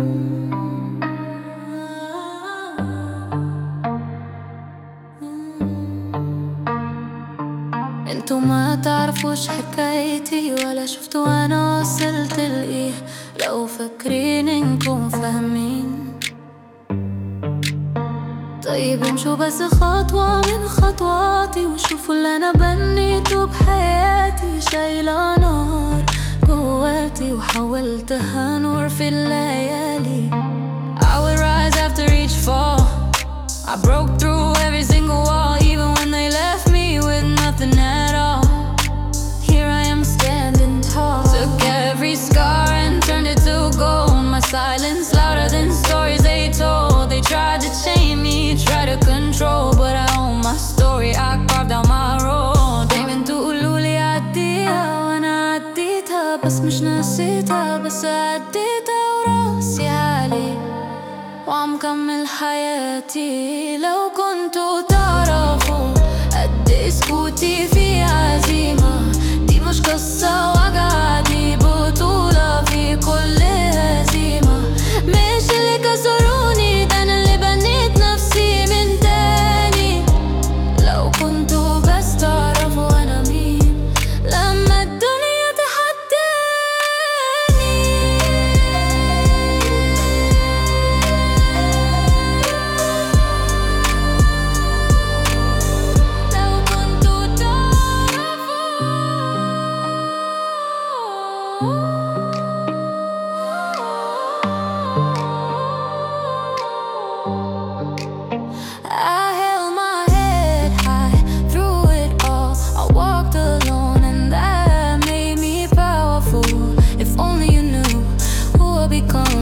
انتو ما تعرفوش حكايتي ولا شفتوا انا وصلت لايه لو فاكرين انكم فاهمين طيب امشوا بس خطوة من خطواتي وشوفوا اللي انا بنيته بحياتي شايلة نار جواتي وحاولت هنور في الليالي I would rise after each fall I broke through every single wall even when they left me with nothing at all Here I am standing tall Took every scar and turned it to gold My silence louder than stories they told They tried to chain me, try to control But I own my story, I carved out my role دايما تقولولي عديها وانا عديتها بس مش نسيتها بس عديتها وراسي علي وعم كمل حياتي لو كنتوا تعرفوا قد إيه سكوتي في عزيمة دي مش قصة وجع دي بطولة في كل هزيمة مش اللي كسروني ده أنا اللي بنيت نفسي من تاني لو كنتوا بس تعرفوا أنا مين لما الدنيا تحداني لو كنتوا تعرفوا I held my head high through it all. I walked alone, and that made me powerful. If only you knew who I become.